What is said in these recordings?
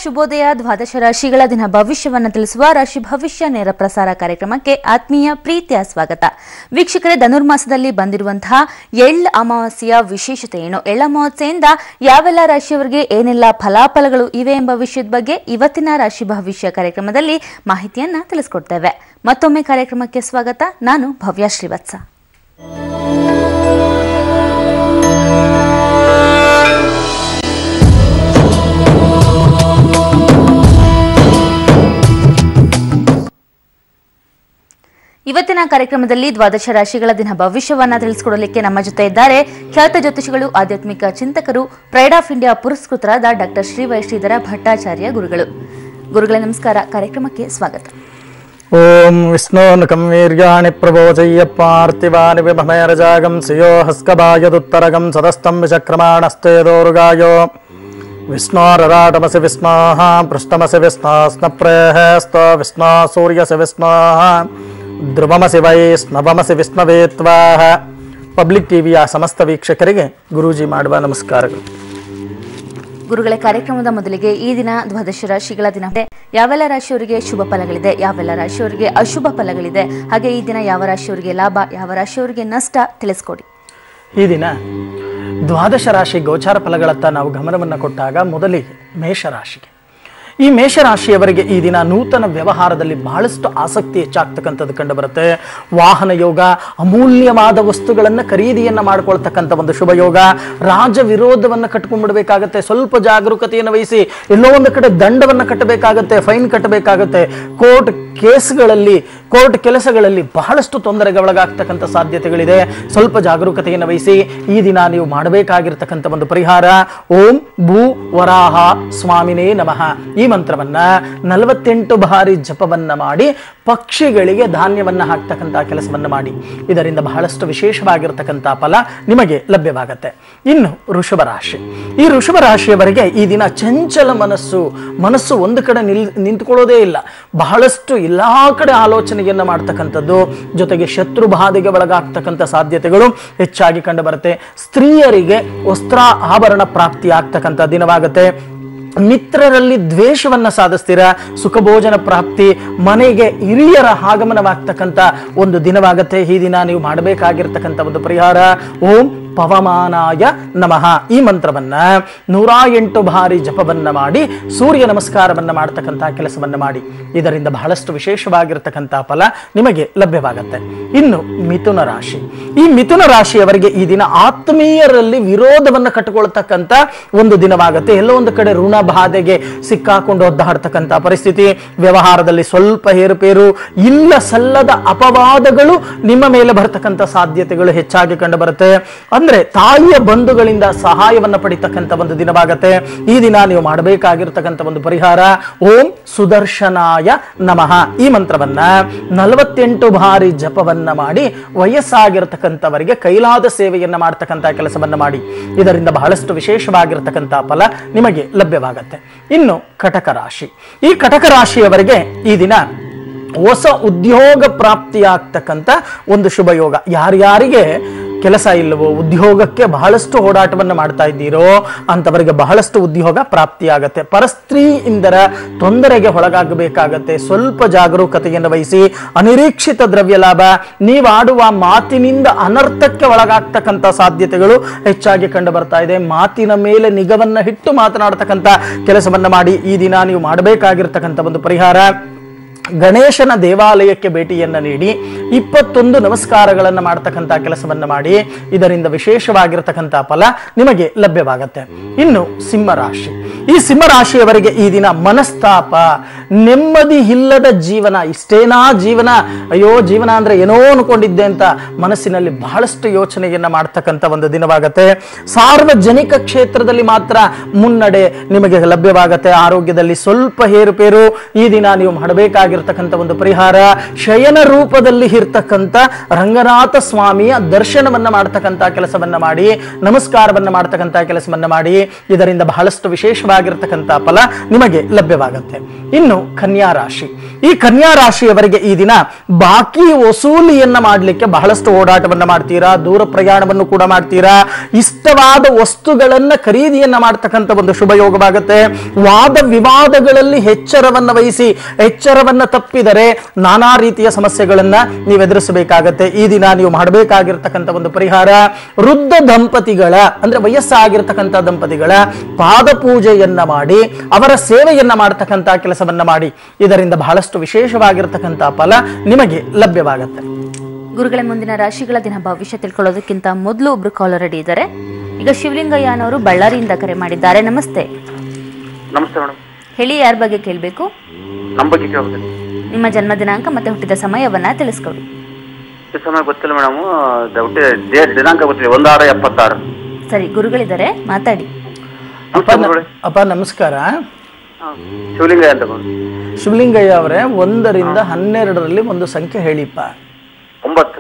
ಶುಭೋದಯ ದ್ವಾದಶ ರಾಶಿಗಳ ದಿನ ಭವಿಷ್ಯವನ್ನು ತಿಳಿಸುವ ರಾಶಿ ಭವಿಷ್ಯ ನೇರ ಪ್ರಸಾರ ಕಾರ್ಯಕ್ರಮಕ್ಕೆ ಆತ್ಮೀಯ ಪ್ರೀತಿಯ ಸ್ವಾಗತ ವೀಕ್ಷಕರೇ ಧನುರ್ಮಾಸದಲ್ಲಿ ಬಂದಿರುವಂತಹ ಎಳ್ಳ ಅಮಾವಾಸ್ಯೆಯ ವಿಶೇಷತೆ ಏನು ಎಳ್ಳ ಅಮಾವಾಸ್ಯೆಯಿಂದ ಯಾವೆಲ್ಲ ರಾಶಿಯವರಿಗೆ ಏನೆಲ್ಲ ಫಲಾಫಲಗಳು ಇವೆ ಎಂಬ ವಿಷಯದ ಬಗ್ಗೆ ಇವತ್ತಿನ ರಾಶಿ ಭವಿಷ್ಯ ಕಾರ್ಯಕ್ರಮದಲ್ಲಿ ಮಾಹಿತಿಯನ್ನ ತಿಳಿಸ್ಕೊಡ್ತೇವೆ ಮತ್ತೊಮ್ಮೆ ಕಾರ್ಯಕ್ರಮಕ್ಕೆ ಸ್ವಾಗತ ನಾನು ಭವ್ಯ ಶ್ರೀವತ್ಸ ಇವತ್ತಿನ ಕಾರ್ಯಕ್ರಮದಲ್ಲಿ ದ್ವಾದಶ ರಾಶಿಗಳ ದಿನ ಭವಿಷ್ಯವನ್ನ ತಿಳಿಸಿಕೊಡಲಿಕ್ಕೆ ನಮ್ಮ ಜೊತೆ ಇದ್ದಾರೆ ಖ್ಯಾತ ಜ್ಯೋತಿಷಿಗಳು ಆಧ್ಯಾತ್ಮಿಕ ಚಿಂತಕರು ಪ್ರೈಡ್ ಆಫ್ ಇಂಡಿಯಾ ಪುರಸ್ಕೃತರಾದ ಡಾಕ್ಟರ್ ಶ್ರೀ ವೈಶ್ರೀಧರ ಭಟ್ಟಾಚಾರ್ಯ ಗುರುಗಳು ಗುರುಗಳೇ ನಮಸ್ಕಾರ ಕಾರ್ಯಕ್ರಮಕ್ಕೆ ಸ್ವಾಗತ ಓಂ ವಿಷ್ಣೋನ್ಕಂ ವೀರ್ಯಾಣಿ ಪ್ರಬೋಚಯ್ಯ ಪಾರ್ಥಿವಾನಿ ವಿಭಮೇರಜಾಗಂ ಸಿಯೋ ಹಸ್ಕಭಾಯದುತ್ತರಗಂ ಸದಸ್ತಂ ವಿಚಕ್ರಮಾಣಸ್ತೇದೋರುಗಾಯೋ ವಿಷ್ಣೋರರಾಟಮಸಿ ವಿಷ್ಣಾಃ ಪೃಷ್ಟಮಸಿ ವಿಷ್ಣಾಸ್ನಪ್ರೇಹಸ್ತ ವಿಷ್ಣಾ ಸೂರ್ಯಸಿ ವಿಷ್ಣಾಃ ಧ್ರುವಮಸಿ ವೈ ಸ್ನವಮಸಿ ವಿಷ್ಣವೇ ತ್ವಾಹ ಪಬ್ಲಿಕ್ ಟಿವಿಯ ಸಮಸ್ತ ವೀಕ್ಷಕರಿಗೆ ಗುರೂಜಿ ಮಾಡುವ ನಮಸ್ಕಾರಗಳು ಗುರುಗಳೇ ಕಾರ್ಯಕ್ರಮದ ಮೊದಲಿಗೆ ಈ ದಿನ ದ್ವಾದಶ ರಾಶಿಗಳ ದಿನ ಇದೆ. ಯಾವೆಲ್ಲ ರಾಶಿಯವರಿಗೆ ಶುಭ ಫಲಗಳಿದೆ ಯಾವೆಲ್ಲ ರಾಶಿಯವರಿಗೆ ಅಶುಭ ಫಲಗಳಿದೆ ಹಾಗೆ ಈ ದಿನ ಯಾವ ರಾಶಿಯವರಿಗೆ ಲಾಭ ಯಾವ ರಾಶಿಯವರಿಗೆ ನಷ್ಟ ತಿಳಿಸ್ಕೊಡಿ ಈ ದಿನ ದ್ವಾದಶ ರಾಶಿ ಗೋಚಾರ ಫಲಗಳತ್ತ ನಾವು ಗಮನವನ್ನು ಕೊಟ್ಟಾಗ ಮೊದಲಿಗೆ ಮೇಷರಾಶಿಗೆ ಈ ಮೇಷರಾಶಿಯವರಿಗೆ ಈ ದಿನ ನೂತನ ವ್ಯವಹಾರದಲ್ಲಿ ಬಹಳಷ್ಟು ಆಸಕ್ತಿ ಹೆಚ್ಚಾಗ್ತಕ್ಕಂಥದ್ದು ಕಂಡು ಬರುತ್ತೆ ವಾಹನ ಯೋಗ ಅಮೂಲ್ಯವಾದ ವಸ್ತುಗಳನ್ನು ಖರೀದಿಯನ್ನ ಮಾಡ್ಕೊಳ್ತಕ್ಕಂಥ ಒಂದು ಶುಭ ಯೋಗ ರಾಜ ವಿರೋಧವನ್ನು ಕಟ್ಕೊಂಡ್ಬಿಡ್ಬೇಕಾಗತ್ತೆ ಸ್ವಲ್ಪ ಜಾಗರೂಕತೆಯನ್ನು ವಹಿಸಿ ಎಲ್ಲೋ ಒಂದು ಕಡೆ ದಂಡವನ್ನು ಕಟ್ಟಬೇಕಾಗತ್ತೆ ಫೈನ್ ಕಟ್ಟಬೇಕಾಗತ್ತೆ ಕೋರ್ಟ್ ಕೇಸ್ಗಳಲ್ಲಿ ಕೋರ್ಟ್ ಕೆಲಸಗಳಲ್ಲಿ ಬಹಳಷ್ಟು ತೊಂದರೆಗೆ ಒಳಗಾಗ್ತಕ್ಕಂಥ ಸಾಧ್ಯತೆಗಳಿದೆ ಸ್ವಲ್ಪ ಜಾಗರೂಕತೆಯನ್ನು ವಹಿಸಿ ಈ ದಿನ ನೀವು ಮಾಡಬೇಕಾಗಿರ್ತಕ್ಕಂಥ ಒಂದು ಪರಿಹಾರ ಓಂ ಭೂ ವರಾಹ ಸ್ವಾಮಿನೇ ನಮಃ ಈ ಮಂತ್ರವನ್ನ ನಲವತ್ತೆಂಟು ಬಾರಿ ಜಪವನ್ನ ಮಾಡಿ ಪಕ್ಷಿಗಳಿಗೆ ಧಾನ್ಯವನ್ನ ಹಾಕ್ತಕ್ಕಂಥ ಕೆಲಸವನ್ನ ಮಾಡಿ ಇದರಿಂದ ಬಹಳಷ್ಟು ವಿಶೇಷವಾಗಿರ್ತಕ್ಕಂಥ ಫಲ ನಿಮಗೆ ಲಭ್ಯವಾಗತ್ತೆ ಇನ್ನು ವೃಷಭ ರಾಶಿ ಈ ವೃಷಭ ರಾಶಿಯವರಿಗೆ ಈ ದಿನ ಚಂಚಲ ಮನಸ್ಸು ಮನಸ್ಸು ಒಂದು ಕಡೆ ನಿಲ್ ನಿಂತ್ಕೊಳ್ಳೋದೇ ಇಲ್ಲ ಬಹಳಷ್ಟು ಎಲ್ಲಾ ಕಡೆ ಆಲೋಚನೆಯನ್ನ ಮಾಡ್ತಕ್ಕಂಥದ್ದು ಜೊತೆಗೆ ಶತ್ರು ಬಾಧೆಗೆ ಒಳಗಾಗ್ತಕ್ಕಂಥ ಸಾಧ್ಯತೆಗಳು ಹೆಚ್ಚಾಗಿ ಕಂಡು ಬರುತ್ತೆ ಸ್ತ್ರೀಯರಿಗೆ ವಸ್ತ್ರ ಆಭರಣ ಪ್ರಾಪ್ತಿ ಆಗ್ತಕ್ಕಂಥ ದಿನವಾಗುತ್ತೆ ಮಿತ್ರರಲ್ಲಿ ದ್ವೇಷವನ್ನ ಸಾಧಿಸ್ತೀರಾ ಸುಖಭೋಜನ ಪ್ರಾಪ್ತಿ ಮನೆಗೆ ಹಿರಿಯರ ಆಗಮನವಾಗ್ತಕ್ಕಂಥ ಒಂದು ದಿನವಾಗತ್ತೆ ಈ ದಿನ ನೀವು ಮಾಡಬೇಕಾಗಿರ್ತಕ್ಕಂಥ ಒಂದು ಪರಿಹಾರ ಓಂ ಪವಮಾನಾಯ ನಮಃ ಈ ಮಂತ್ರವನ್ನ ನೂರ ಎಂಟು ಬಾರಿ ಜಪವನ್ನ ಮಾಡಿ ಸೂರ್ಯ ನಮಸ್ಕಾರವನ್ನ ಮಾಡ್ತಕ್ಕಂಥ ಕೆಲಸವನ್ನ ಮಾಡಿ ಇದರಿಂದ ಬಹಳಷ್ಟು ವಿಶೇಷವಾಗಿರ್ತಕ್ಕಂಥ ಫಲ ನಿಮಗೆ ಲಭ್ಯವಾಗತ್ತೆ ಇನ್ನು ಮಿಥುನ ರಾಶಿ ಈ ಮಿಥುನ ರಾಶಿಯವರಿಗೆ ಈ ದಿನ ಆತ್ಮೀಯರಲ್ಲಿ ವಿರೋಧವನ್ನ ಕಟ್ಟಿಕೊಳ್ತಕ್ಕಂಥ ಒಂದು ದಿನವಾಗುತ್ತೆ ಎಲ್ಲೋ ಒಂದು ಕಡೆ ಋಣ ಬಾಧೆಗೆ ಸಿಕ್ಕಾಕೊಂಡು ಒದ್ದಾಡ್ತಕ್ಕಂಥ ಪರಿಸ್ಥಿತಿ ವ್ಯವಹಾರದಲ್ಲಿ ಸ್ವಲ್ಪ ಏರುಪೇರು ಇಲ್ಲ ಸಲ್ಲದ ಅಪವಾದಗಳು ನಿಮ್ಮ ಮೇಲೆ ಬರ್ತಕ್ಕಂಥ ಸಾಧ್ಯತೆಗಳು ಹೆಚ್ಚಾಗಿ ಕಂಡು ಬರುತ್ತೆ ಅಂದ್ರೆ ತಾಯಿಯ ಬಂಧುಗಳಿಂದ ಸಹಾಯವನ್ನ ಪಡಿತಕ್ಕಂಥ ಒಂದು ದಿನವಾಗತ್ತೆ ಈ ದಿನ ನೀವು ಮಾಡಬೇಕಾಗಿರ್ತಕ್ಕಂಥ ಒಂದು ಪರಿಹಾರ ಓಂ ಸುದರ್ಶನಾಯ ನಮಃ ಈ ಮಂತ್ರವನ್ನ ನಲವತ್ತೆಂಟು ಬಾರಿ ಜಪವನ್ನ ಮಾಡಿ ವಯಸ್ಸಾಗಿರ್ತಕ್ಕಂಥವರಿಗೆ ಕೈಲಾದ ಸೇವೆಯನ್ನ ಮಾಡ್ತಕ್ಕಂಥ ಕೆಲಸವನ್ನ ಮಾಡಿ ಇದರಿಂದ ಬಹಳಷ್ಟು ವಿಶೇಷವಾಗಿರ್ತಕ್ಕಂಥ ಫಲ ನಿಮಗೆ ಲಭ್ಯವಾಗತ್ತೆ ಇನ್ನು ಕಟಕ ರಾಶಿ ಈ ಕಟಕ ರಾಶಿಯವರಿಗೆ ಈ ದಿನ ಹೊಸ ಉದ್ಯೋಗ ಪ್ರಾಪ್ತಿಯಾಗ್ತಕ್ಕಂಥ ಒಂದು ಶುಭ ಯೋಗ ಯಾರ್ಯಾರಿಗೆ ಕೆಲಸ ಇಲ್ಲವೋ ಉದ್ಯೋಗಕ್ಕೆ ಬಹಳಷ್ಟು ಓಡಾಟವನ್ನು ಮಾಡ್ತಾ ಇದ್ದೀರೋ ಅಂತವರಿಗೆ ಬಹಳಷ್ಟು ಉದ್ಯೋಗ ಪ್ರಾಪ್ತಿಯಾಗತ್ತೆ ಪರಸ್ತ್ರೀಯಿಂದರ ತೊಂದರೆಗೆ ಒಳಗಾಗಬೇಕಾಗತ್ತೆ ಸ್ವಲ್ಪ ಜಾಗರೂಕತೆಯನ್ನು ವಹಿಸಿ ಅನಿರೀಕ್ಷಿತ ದ್ರವ್ಯ ಲಾಭ ನೀವಾಡುವ ಮಾತಿನಿಂದ ಅನರ್ಥಕ್ಕೆ ಒಳಗಾಗ್ತಕ್ಕಂಥ ಸಾಧ್ಯತೆಗಳು ಹೆಚ್ಚಾಗಿ ಕಂಡು ಬರ್ತಾ ಇದೆ ಮಾತಿನ ಮೇಲೆ ನಿಗವನ್ನ ಇಟ್ಟು ಮಾತನಾಡ್ತಕ್ಕಂಥ ಕೆಲಸವನ್ನ ಮಾಡಿ ಈ ದಿನ ನೀವು ಮಾಡಬೇಕಾಗಿರ್ತಕ್ಕಂಥ ಒಂದು ಪರಿಹಾರ ಗಣೇಶನ ದೇವಾಲಯಕ್ಕೆ ಭೇಟಿಯನ್ನ ನೀಡಿ ಇಪ್ಪತ್ತೊಂದು ನಮಸ್ಕಾರಗಳನ್ನು ಮಾಡ್ತಕ್ಕಂಥ ಕೆಲಸವನ್ನ ಮಾಡಿ ಇದರಿಂದ ವಿಶೇಷವಾಗಿರ್ತಕ್ಕಂಥ ಫಲ ನಿಮಗೆ ಲಭ್ಯವಾಗತ್ತೆ ಇನ್ನು ಸಿಂಹರಾಶಿ ಈ ಸಿಂಹರಾಶಿಯವರಿಗೆ ಈ ದಿನ ಮನಸ್ತಾಪ ನೆಮ್ಮದಿ ಇಲ್ಲದ ಜೀವನ ಇಷ್ಟೇನಾ ಜೀವನ ಅಯ್ಯೋ ಜೀವನ ಅಂದ್ರೆ ಏನೋ ಅನ್ಕೊಂಡಿದ್ದೆ ಅಂತ ಮನಸ್ಸಿನಲ್ಲಿ ಬಹಳಷ್ಟು ಯೋಚನೆಯನ್ನ ಮಾಡ್ತಕ್ಕಂಥ ಒಂದು ದಿನವಾಗತ್ತೆ ಸಾರ್ವಜನಿಕ ಕ್ಷೇತ್ರದಲ್ಲಿ ಮಾತ್ರ ಮುನ್ನಡೆ ನಿಮಗೆ ಲಭ್ಯವಾಗತ್ತೆ ಆರೋಗ್ಯದಲ್ಲಿ ಸ್ವಲ್ಪ ಏರುಪೇರು ಈ ದಿನ ನೀವು ಮಾಡಬೇಕಾಗಿ ವಿಶೇಷವಾಗಿರ್ತಕ್ಕಂಥ ಒಂದು ಪರಿಹಾರ ಶಯನ ರೂಪದಲ್ಲಿ ಇರ್ತಕ್ಕಂಥ ರಂಗನಾಥ ಸ್ವಾಮಿಯ ದರ್ಶನವನ್ನ ಮಾಡ್ತಕ್ಕಂಥ ಕೆಲಸವನ್ನ ಮಾಡಿ ನಮಸ್ಕಾರವನ್ನ ಮಾಡ್ತಕ್ಕಂಥ ಕೆಲಸವನ್ನ ಮಾಡಿ ಇದರಿಂದ ಬಹಳಷ್ಟು ವಿಶೇಷವಾಗಿರ್ತಕ್ಕಂಥ ಫಲ ನಿಮಗೆ ಲಭ್ಯವಾಗುತ್ತೆ ಇನ್ನು ಕನ್ಯಾ ರಾಶಿ ಈ ಕನ್ಯಾ ರಾಶಿಯವರಿಗೆ ಈ ದಿನ ಬಾಕಿ ವಸೂಲಿಯನ್ನ ಮಾಡಲಿಕ್ಕೆ ಬಹಳಷ್ಟು ಓಡಾಟವನ್ನ ಮಾಡ್ತೀರಾ ದೂರ ಪ್ರಯಾಣವನ್ನು ಕೂಡ ಮಾಡ್ತೀರಾ ಇಷ್ಟವಾದ ವಸ್ತುಗಳನ್ನ ಖರೀದಿಯನ್ನ ಮಾಡ್ತಕ್ಕಂಥ ಒಂದು ಶುಭ ಯೋಗವಾಗುತ್ತೆ ವಾದ ವಿವಾದಗಳಲ್ಲಿ ಎಚ್ಚರವನ್ನ ವಹಿಸಿ ಎಚ್ಚರವನ್ನ ತಪ್ಪಿದರೆ ನಾನಾ ರೀತಿಯ ಸಮಸ್ಯೆಗಳನ್ನ ನೀವು ಎದುರಿಸಬೇಕಾಗತ್ತೆ ಈ ದಿನ ನೀವು ಮಾಡಬೇಕಾಗಿರ್ತಕ್ಕಂಥ ಒಂದು ಪರಿಹಾರ ವೃದ್ಧ ದಂಪತಿಗಳ ಅಂದ್ರೆ ವಯಸ್ಸಾಗಿರ್ತಕ್ಕಂಥ ದಂಪತಿಗಳ ಪಾದ ಪೂಜೆಯನ್ನ ಮಾಡಿ ಅವರ ಸೇವೆಯನ್ನ ಮಾಡತಕ್ಕಂಥ ಕೆಲಸವನ್ನ ಮಾಡಿ ಇದರಿಂದ ಬಹಳಷ್ಟು ವಿಶೇಷವಾಗಿರ್ತಕ್ಕಂಥ ಫಲ ನಿಮಗೆ ಲಭ್ಯವಾಗುತ್ತೆ ಗುರುಗಳ ಮುಂದಿನ ರಾಶಿಗಳ ದಿನ ಭವಿಷ್ಯ ತಿಳ್ಕೊಳ್ಳೋದಕ್ಕಿಂತ ಮೊದಲು ಒಬ್ರು ಕಾಲರ್ ರೆಡಿ ಇದ್ದಾರೆ ಈಗ ಶಿವಲಿಂಗಯ್ಯನವರು ಬಳ್ಳಾರಿಯಿಂದ ಕರೆ ಮಾಡಿದ್ದಾರೆ ನಮಸ್ತೆ ನಮಸ್ತೆ ಮೇಡಮ್ ಹೇಳಿ ಯಾರ ಬಗ್ಗೆ ಕೇಳಬೇಕು ನಮ್ಮ ಬಗ್ಗೆ ಕೇಳ್ಬೇಕು ನಿಮ್ಮ ಜನ್ಮ ದಿನಾಂಕ ಮತ್ತೆ ಹುಟ್ಟಿದ ಸಮಯವನ್ನ ತಿಳಿಸ್ಕೊಡಿ ಈ ಸಮಯ ಗೊತ್ತಿಲ್ಲ ಮೇಡಮ್ ಡೇಟ್ ದಿನಾಂಕ ಗೊತ್ತಿಲ್ಲ ಒಂದು ಆರು ಎಪ್ಪತ್ತಾರು ಸರಿ ಗುರುಗಳಿದ್ದಾರೆ ಮಾತಾಡಿ ಅಪ್ಪ ನಮಸ್ತೆ ನ- ಗುರುಗಳೇ. ಅಪ್ಪ ನಮಸ್ಕಾರ ಹಾ. ಶಿವಲಿಂಗ ಅಂತ ಬಂದು ಶಿವಲಿಂಗಯ್ಯ ಅವರೇ ಒಂದರಿಂದ ಹನ್ನೆರಡರಲ್ಲಿ ಒಂದು ಸಂಖ್ಯೆ ಹೇಳಿಪ್ಪ ಒಂಬತ್ತು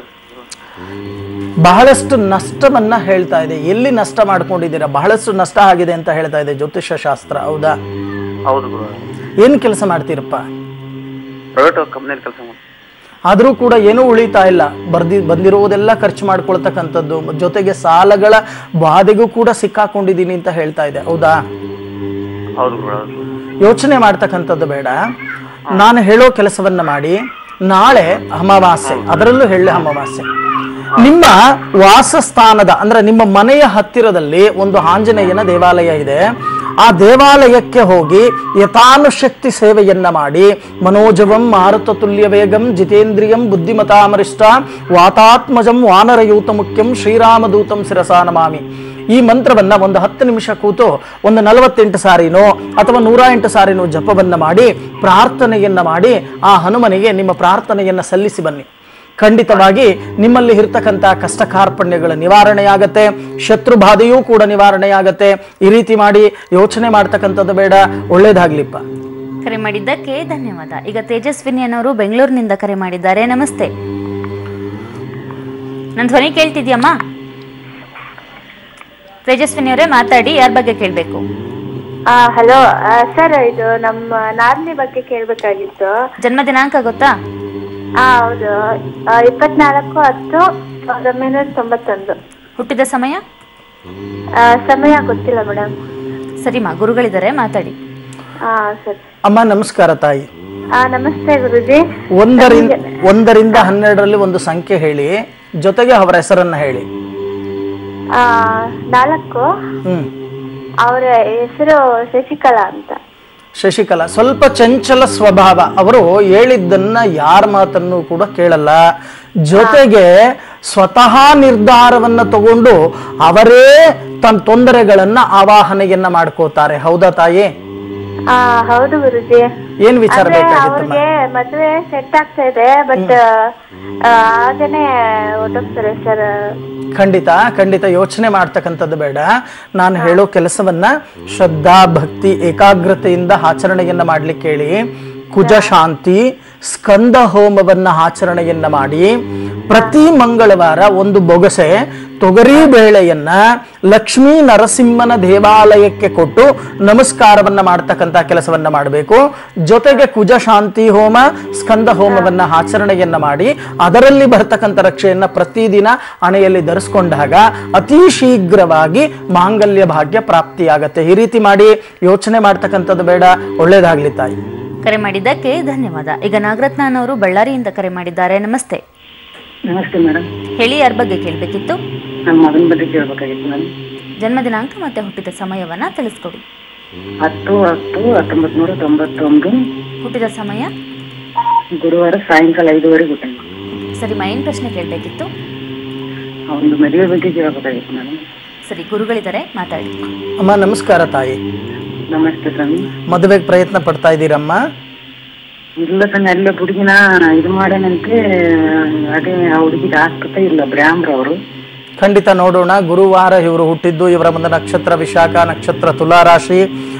ಬಹಳಷ್ಟು ನಷ್ಟವನ್ನ ಹೇಳ್ತಾ ಇದೆ ಎಲ್ಲಿ ನಷ್ಟ ಮಾಡ್ಕೊಂಡಿದ್ದೀರಾ ಬಹಳಷ್ಟು ನಷ್ಟ ಆಗಿದೆ ಅಂತ ಹೇಳ್ತಾ ಇದೆ ಜ್ಯೋತಿಷ್ಯ ಶಾಸ್ತ್ರ ಹೌದಾ ಹೌದು ಗುರು ಏನ್ ಕೆಲಸ ಮಾಡ್ತೀರಪ್ಪ ಪ್ರೈವೇಟ್ ಕಂಪ್ನಿಯಲ್ಲಿ ಕೆಲಸ ಮಾಡಿ ಆದರೂ ಕೂಡ ಏನೂ ಉಳಿತಾ ಇಲ್ಲ ಬರ್ದಿ ಬಂದಿರುವುದೆಲ್ಲ ಖರ್ಚು ಮಾಡ್ಕೊಳ್ತಕ್ಕಂಥದ್ದು ಜೊತೆಗೆ ಸಾಲಗಳ ಬಾಧೆಗೂ ಕೂಡ ಸಿಕ್ಕಾಕೊಂಡಿದ್ದೀನಿ ಅಂತ ಹೇಳ್ತಾ ಇದೆ ಹೌದಾ ಹೌದು ಗುರು ಹೌದು ಯೋಚನೆ ಮಾಡ್ತಕ್ಕಂಥದ್ದು ಬೇಡ ನಾನು ಹೇಳೋ ಕೆಲಸವನ್ನ ಮಾಡಿ ನಾಳೆ ಅಮಾವಾಸ್ಯೆ ಅದರಲ್ಲೂ ಹೆಳ್ಳೆ ಅಮಾವಾಸ್ಯೆ ನಿಮ್ಮ ವಾಸಸ್ಥಾನದ ಅಂದ್ರೆ ನಿಮ್ಮ ಮನೆಯ ಹತ್ತಿರದಲ್ಲಿ ಒಂದು ಆಂಜನೇಯನ ದೇವಾಲಯ ಇದೆ ಆ ದೇವಾಲಯಕ್ಕೆ ಹೋಗಿ ಯಥಾನುಶಕ್ತಿ ಸೇವೆಯನ್ನ ಮಾಡಿ ಮನೋಜವಂ ಮಾರುತ ತುಲ್ಯ ವೇಗಂ ಜಿತೇಂದ್ರಿಯಂ ಬುದ್ಧಿಮತಾಮರಿಷ್ಟ ವಾತಾತ್ಮಜಂ ವಾನರಯೂತ ಮುಖ್ಯಂ ಶ್ರೀರಾಮದೂತಂ ಶಿರಸಾ ನಮಾಮಿ ಈ ಮಂತ್ರವನ್ನ ಒಂದು ಹತ್ತು ನಿಮಿಷ ಕೂತು ಒಂದು ನಲವತ್ತೆಂಟು ಸಾರಿನೋ ಅಥವಾ ನೂರ ಎಂಟು ಸಾರಿನೋ ಜಪವನ್ನ ಮಾಡಿ ಪ್ರಾರ್ಥನೆಯನ್ನ ಮಾಡಿ ಆ ಹನುಮನಿಗೆ ನಿಮ್ಮ ಪ್ರಾರ್ಥನೆಯನ್ನ ಸಲ್ಲಿಸಿ ಬನ್ನಿ ಖಂಡಿತವಾಗಿ ನಿಮ್ಮಲ್ಲಿ ಇರ್ತಕ್ಕಂಥ ಕಷ್ಟ ಕಾರ್ಪಣ್ಯಗಳ ನಿವಾರಣೆಯಾಗತ್ತೆ ಶತ್ರು ಬಾಧೆಯೂ ಕೂಡ ನಿವಾರಣೆಯಾಗತ್ತೆ ಈ ರೀತಿ ಮಾಡಿ ಯೋಚನೆ ಮಾಡ್ತಕ್ಕಂಥದ್ದು ಬೇಡ ಒಳ್ಳೇದಾಗ್ಲಿಪ್ಪ ಕರೆ ಮಾಡಿದ್ದಕ್ಕೆ ಧನ್ಯವಾದ ಈಗ ತೇಜಸ್ವಿನಿ ಅನ್ನೋರು ಬೆಂಗಳೂರಿನಿಂದ ಕರೆ ಮಾಡಿದ್ದಾರೆ ನಮಸ್ತೆ ನನ್ನ ಧ್ವನಿ ಕೇಳ್ತಿದ್ಯಮ್ಮ ತೇಜಸ್ವಿನಿ ಅವರೇ ಮಾತಾಡಿ ಯಾರ ಬಗ್ಗೆ ಕೇಳಬೇಕು ಹಲೋ ಸರ್ ಇದು ನಮ್ಮ ನಾದಿನಿ ಬಗ್ಗೆ ಕೇಳಬೇಕಾಗಿತ್ತು ಜನ್ಮ ದಿನಾಂಕ ಗೊತ್ತಾ ಆ ಹೌದು ಆ, ಇಪ್ಪತ್ನಾಲ್ಕು ಹತ್ತು ಸಾವಿರದ ಒಂಬೈನೂರ ತೊಂಬತ್ತೊಂದು ಹುಟ್ಟಿದ ಸಮಯ ಆ, ಸಮಯ ಗೊತ್ತಿಲ್ಲ ಮೇಡಮ್ ಸರಿಮಾ ಗುರುಗಳಿದ್ದಾರೆ ಮಾತಾಡಿ ಹಾ ಸರಿ ಅಮ್ಮ ನಮಸ್ಕಾರ ತಾಯಿ ಆ ನಮಸ್ತೆ ಗುರುಜಿ ಒಂದರಿಂದ ಒಂದರಿಂದ ಹನ್ನೆರಡರಲ್ಲಿ ಒಂದು ಸಂಖ್ಯೆ ಹೇಳಿ ಜೊತೆಗೆ ಅವರ ಹೆಸರನ್ನ ಹೇಳಿ ಆ ನಾಲ್ಕು ಹ್ಮ್ ಅವರ ಹೆಸರು ಶಶಿಕಲಾ ಅಂತ ಶಶಿಕಲಾ ಸ್ವಲ್ಪ ಚಂಚಲ ಸ್ವಭಾವ ಅವರು ಹೇಳಿದ್ದನ್ನ ಯಾರ ಮಾತನ್ನು ಕೂಡ ಕೇಳಲ್ಲ ಜೊತೆಗೆ ಸ್ವತಃ ನಿರ್ಧಾರವನ್ನ ತಗೊಂಡು ಅವರೇ ತನ್ನ ತೊಂದರೆಗಳನ್ನ ಆವಾಹನೆಯನ್ನ ಮಾಡ್ಕೋತಾರೆ ಹೌದಾ ತಾಯಿ ಆ ಹೌದು ಗುರುಜಿ ಏನ್ ವಿಚಾರ ಅಂದ್ರೆ ಬೇಕಾಗಿತ್ತಮ್ಮ ಅವ್ರಿಗೆ ಮದ್ವೆ ಸೆಟ್ ಆಗ್ತಾ ಇದೆ ಬಟ್ ಆಗನೇ ಹೊರಟೋಗ್ತಾರೆ ಸರ್ ಖಂಡಿತ ಖಂಡಿತ ಯೋಚನೆ ಮಾಡ್ತಕ್ಕಂಥದ್ದು ಬೇಡ ನಾನು ಹೇಳೋ ಕೆಲಸವನ್ನ ಶ್ರದ್ಧಾ ಭಕ್ತಿ ಏಕಾಗ್ರತೆಯಿಂದ ಆಚರಣೆಯನ್ನ ಮಾಡ್ಲಿಕ್ಕೆ ಹೇಳಿ ಕುಜ ಶಾಂತಿ ಸ್ಕಂದ ಹೋಮವನ್ನ ಆಚರಣೆಯನ್ನ ಮಾಡಿ ಪ್ರತಿ ಮಂಗಳವಾರ ಒಂದು ಬೊಗಸೆ ತೊಗರಿ ಬೇಳೆಯನ್ನ ಲಕ್ಷ್ಮೀ ನರಸಿಂಹನ ದೇವಾಲಯಕ್ಕೆ ಕೊಟ್ಟು ನಮಸ್ಕಾರವನ್ನ ಮಾಡ್ತಕ್ಕಂಥ ಕೆಲಸವನ್ನ ಮಾಡಬೇಕು ಜೊತೆಗೆ ಕುಜ ಶಾಂತಿ ಹೋಮ ಸ್ಕಂದ ಹೋಮವನ್ನ ಆಚರಣೆಯನ್ನ ಮಾಡಿ ಅದರಲ್ಲಿ ಬರ್ತಕ್ಕಂಥ ರಕ್ಷೆಯನ್ನ ಪ್ರತಿದಿನ ಹಣೆಯಲ್ಲಿ ಧರಿಸ್ಕೊಂಡಾಗ ಅತಿ ಶೀಘ್ರವಾಗಿ ಮಾಂಗಲ್ಯ ಭಾಗ್ಯ ಪ್ರಾಪ್ತಿಯಾಗತ್ತೆ ಈ ರೀತಿ ಮಾಡಿ ಯೋಚನೆ ಮಾಡ್ತಕ್ಕಂಥದ್ದು ಬೇಡ ಒಳ್ಳೇದಾಗ್ಲಿ ತಾಯಿ ಕರೆ ಮಾಡಿದ್ದಕ್ಕೆ ಧನ್ಯವಾದ ಈಗ ನಾಗರತ್ನ ಅನ್ನೋರು ಬಳ್ಳಾರಿಯಿಂದ ಕರೆ ಮಾಡಿದ್ದಾರೆ ನಮಸ್ತೆ ನಮಸ್ತೆ ಮೇಡಮ್ ಹೇಳಿ ಯಾರ ಬಗ್ಗೆ ಕೇಳಬೇಕಿತ್ತು ನನ್ನ ಮಗನ ಬಗ್ಗೆ ಕೇಳಬೇಕಾಗಿತ್ತು ಮೇಡಮ್ ಜನ್ಮ ದಿನಾಂಕ ಮತ್ತೆ ಹುಟ್ಟಿದ ಸಮಯವನ್ನ ತಿಳಿಸ್ಕೊಡಿ ಹತ್ತು ಹತ್ತು ಹತ್ತೊಂಬತ್ತು ನೂರ ತೊಂಬತ್ತೊಂದು ಹುಟ್ಟಿದ ಸಮಯ ಗುರುವಾರ ಸಾಯಂಕಾಲ ಐದುವರೆಗೆ ಹುಟ್ಟಿದೆ ಸರಿ ಮಾ ಏನ್ ಪ್ರಶ್ನೆ ಕೇಳಬೇಕಿತ್ತು ಒಂದು ಮದುವೆ ಬಗ್ಗೆ ಕೇಳಬೇಕಾಗಿತ್ತು ಮೇಡಮ್ ಸರಿ ಗುರುಗಳಿದ್ದಾರೆ ಮಾತಾಡಿ ಅಮ್ಮ ನಮಸ್ಕಾರ ತಾಯಿ ನಮಸ್ತೆ ಸ್ವಾಮಿ ಮದುವೆಗೆ ಪ್ರಯತ್ನ ಪಡ್ತಾ ಇದ್ದೀರಮ್ಮ ಇಲ್ಲ ಸ್ವಾಮಿ ಅಲ್ಲೇ ಹುಡುಗಿನ ಇದು ಮಾಡೇನಂತೆ ಅದೇ ಆ ಹುಡುಗಿಗೆ ಆಸ್ಪತ್ರೆ ಇಲ್ಲ ಬ್ರಾಹ್ಮ್ರ ಅವರು ಖಂಡಿತ ನೋಡೋಣ ಗುರುವಾರ ಇವರು ಹುಟ್ಟಿದ್ದು ಇವರ ಮುಂದೆ ನಕ್ಷತ್ರ ವಿಶಾಖ ನಕ್ಷತ್ರ ತುಲಾ ರಾಶಿ